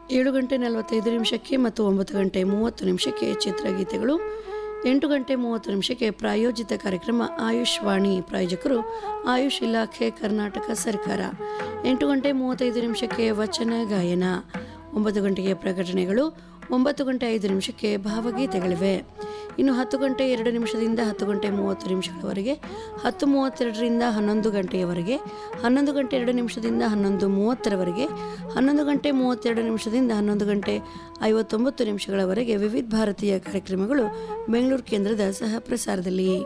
ಏಳು ಗಂಟೆ ನಲವತ್ತೈದು ನಿಮಿಷಕ್ಕೆ ಮತ್ತು ಒಂಬತ್ತು ಗಂಟೆ ಮೂವತ್ತು ನಿಮಿಷಕ್ಕೆ ಚಿತ್ರಗೀತೆಗಳು ಎಂಟು ಗಂಟೆ ಮೂವತ್ತು ನಿಮಿಷಕ್ಕೆ ಪ್ರಾಯೋಜಿತ ಕಾರ್ಯಕ್ರಮ ಆಯುಷ್ ವಾಣಿ ಪ್ರಾಯೋಜಕರು ಆಯುಷ್ ಇಲಾಖೆ ಕರ್ನಾಟಕ ಸರ್ಕಾರ ಎಂಟು ಗಂಟೆ ಮೂವತ್ತೈದು ನಿಮಿಷಕ್ಕೆ ವಚನ ಗಾಯನ ಒಂಬತ್ತು ಗಂಟೆಗೆ ಪ್ರಕಟಣೆಗಳು ಒಂಬತ್ತು ಗಂಟೆ ಐದು ನಿಮಿಷಕ್ಕೆ ಭಾವಗೀತೆಗಳಿವೆ ಇನ್ನು ಹತ್ತು ಗಂಟೆ ಎರಡು ನಿಮಿಷದಿಂದ ಹತ್ತು ಗಂಟೆ ಮೂವತ್ತು ನಿಮಿಷಗಳವರೆಗೆ ಹತ್ತು ಮೂವತ್ತೆರಡರಿಂದ ಹನ್ನೊಂದು ಗಂಟೆಯವರೆಗೆ ಹನ್ನೊಂದು ಗಂಟೆ ಎರಡು ನಿಮಿಷದಿಂದ ಹನ್ನೊಂದು ಮೂವತ್ತರವರೆಗೆ ಹನ್ನೊಂದು ಗಂಟೆ ಮೂವತ್ತೆರಡು ನಿಮಿಷದಿಂದ ಹನ್ನೊಂದು ಗಂಟೆ ಐವತ್ತೊಂಬತ್ತು ನಿಮಿಷಗಳವರೆಗೆ ವಿವಿಧ ಭಾರತೀಯ ಕಾರ್ಯಕ್ರಮಗಳು ಬೆಂಗಳೂರು ಕೇಂದ್ರದ ಸಹ ಪ್ರಸಾರದಲ್ಲಿ